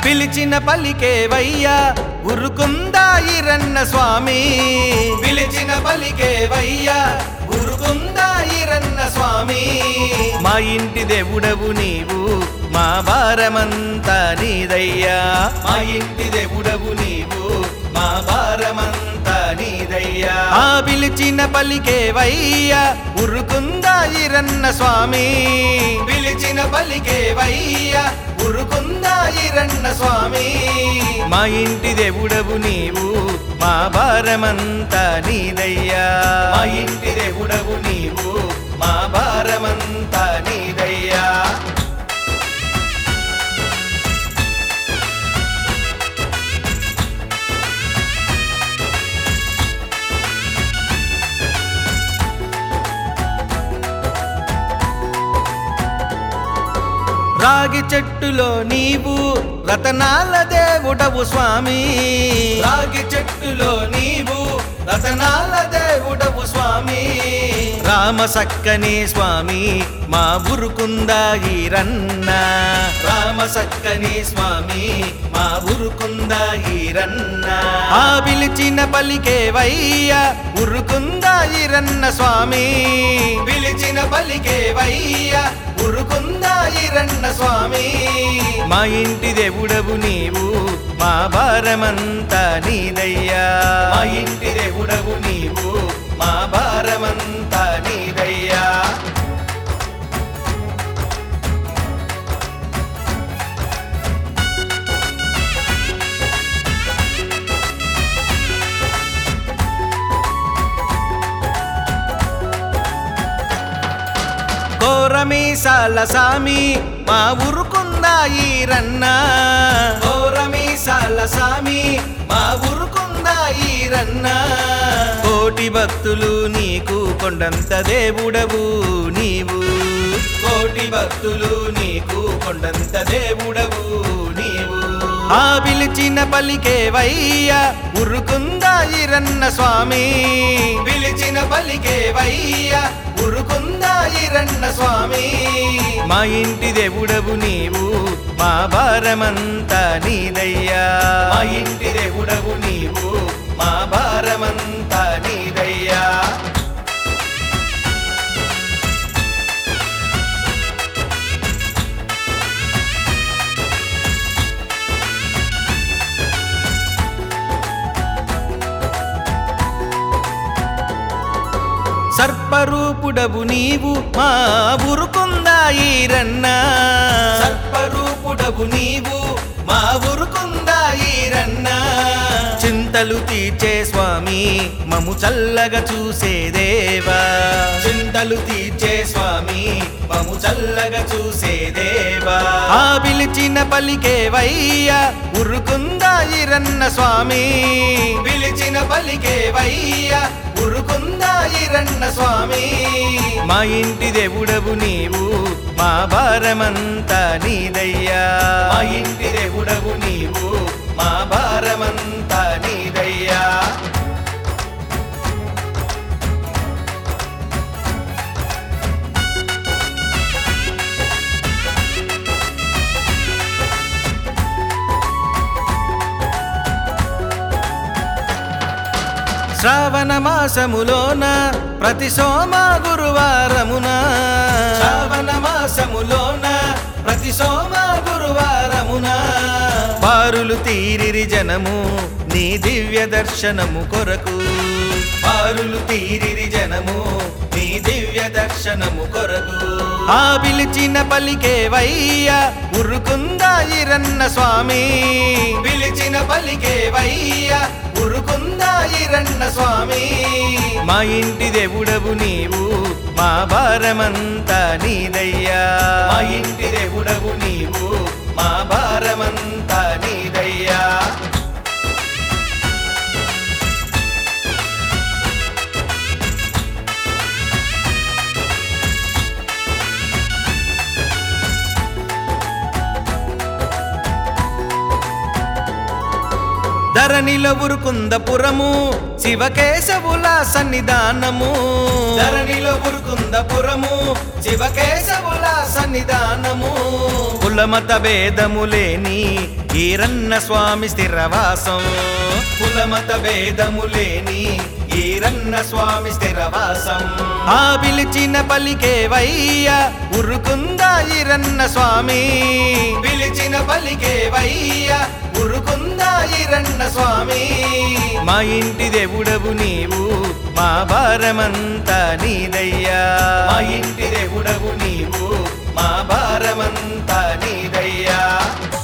పిలిచిన పలికేవయ్యా ఉరుకుందా ఈరన్న స్వామి పిలిచిన పలికేవయ్యా ఉరుకుందా ఈరన్న స్వామి మా ఇంటి దేవుడవు నీవు మా భారమంతా నీదయ్యా మా ఇంటి దేవుడవు నీవు మా భారమంతా నీదయ్యా ఆ పిలిచిన పలికేవయ్యా ఉరుకుందా ఈరన్న స్వామి పిలిచిన పలికేవయ్యా ఉరుకుందా ఈరన్న స్వామి మా ఇంటి దేవుడవు నీవు మా భారమంతా నీదయ్యా మా ఇంటి దేవుడవు నీవు మా భారమంతా నీదయ్యా రాగి చెట్టులో నీవు రతనాల దేవుడవు స్వామి రాగి చెట్టులో నీవు రతనాల దేవుడవు స్వామి రామ సక్కని స్వామి మా బురుకుందా ఈరన్న రామ సక్కని స్వామి మా బురుకుందా ఈరన్న ఆ పిలిచిన పలికేవయ్యా ఉరుకుందా ఈరన్న స్వామి పిలిచిన పలికేవయ్యా ఉరుకుందా ఈరన్న స్వామి మా ఇంటి దేవుడవు నీవు మా భారమంతా నీదయ్యా మా ఇంటి దేవుడవు నీవు మా భారమంతా నీదయ్యా కోరమీసాల సామి మా ఊరుకుందా ఈరన్న కోరమీసాల సామి మా ఊరుకుందా ఈరన్న కోటి భక్తులు నీకు కొండంత దేవుడవు నీవు కోటి భక్తులు నీకు కొండంత దేవుడవు నీవు ఆ పిలిచిన పలికేవయ్యా ఉరుకుందా ఈరన్న స్వామి పిలిచిన పలికేవయ్యా ఉరుకుందా ఈరన్న స్వామి మా ఇంటి దేవుడవు నీవు మా భారమంతా నీదయ్యా మా ఇంటి దేవుడవు నీవు మా భారమంతా నీదయ్యా సర్పరూపుడవు నీవు మా ఉరుకుందా ఈరన్న సర్పరూపుడవు నీవు మా ఉరుకుందా ఈరన్న చింతలు తీర్చే స్వామి మము చల్లగా చూసే దేవా చింతలు తీర్చే స్వామి మము చల్లగా చూసే దేవా ఆ పిలిచిన పలికేవయ్యా ఉరుకుందా ఈరన్న స్వామి పిలిచిన పలికేవయ్యా ఉరుకుందా ఈరన్న స్వామి మా ఇంటి దేవుడవు నీవు మా భారమంతా నీదయ్యా మా ఇంటి దేవుడవు నీవు మా భారమంతా నీదయ్యా శ్రావణ మాసములోన ప్రతి సోమ గురువారమున శ్రావణ మాసములోన ప్రతి సోమ గురువారమున బారులు తీరిరి జనము నీ దివ్య దర్శనము కొరకు బారులు తీరిరి జనము నీ దివ్య దర్శనము కొరకు ఆ పిలిచిన పలికేవయ్యా ఉరుకుందా ఈరన్న స్వామి పిలిచిన పలికేవయ్యా ఉరుకుందా ఈరన్న స్వామి మా ఇంటి దేవుడవు నీవు మా భారమంతా నీదయ్యా మా ఇంటి దేవుడవు నీవు మా భారమంతా నీదయ్యా ధరణిలో ఉరుకుందపురము శివకేశవుల సన్నిధానము ధరణిలో ఉరుకుందపురము శివకేశవుల సన్నిధానము కులమత భేదములేని ఈరన్న స్వామి స్థిరవాసం కులమత భేదములేని ఈరన్న స్వామి స్థిరవాసం ఆ పిలిచిన పలికేవయ్య ఉరుకుందా ఈరన్న స్వామి పిలిచిన పలికేవయ్య ఉరుకుందా ఈరన్న స్వామి మా ఇంటి దేవుడవు నీవు మా భారమంతా నీదయ్యా మా ఇంటి దేవుడవు నీవు మా భారమంతా నీదయ్యా